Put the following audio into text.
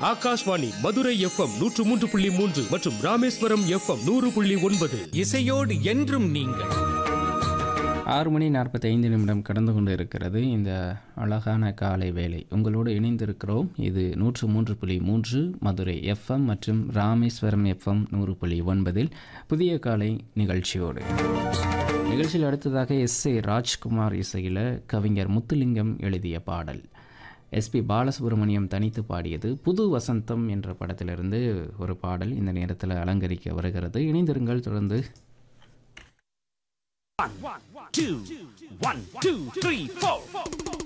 Akashvani Madurai FM நூற்று மூன்று புள்ளி மூன்று மற்றும் ராமேஸ்வரம் எஃப்எம் நூறு புள்ளி ஒன்பது இசையோடு என்றும் நீங்கள் ஆறு மணி நாற்பத்தைந்து நிமிடம் கடந்து கொண்டு இருக்கிறது இந்த அழகான காலை வேலை உங்களோடு இணைந்திருக்கிறோம் இது நூற்று மூன்று புள்ளி மூன்று மதுரை எஃப்எம் மற்றும் ராமேஸ்வரம் எஃப்எம் நூறு புள்ளி ஒன்பதில் புதிய காலை நிகழ்ச்சியோடு நிகழ்ச்சியில் அடுத்ததாக எஸ் ஏ ராஜ்குமார் இசையில் கவிஞர் முத்துலிங்கம் எழுதிய பாடல் எஸ்பி பாலசுப்ரமணியம் தனித்து பாடியது புது வசந்தம் என்ற படத்திலிருந்து ஒரு பாடல் இந்த நேரத்தில் அலங்கரிக்க வருகிறது இணைந்திருங்கள் தொடர்ந்து Two, one, two, three, four.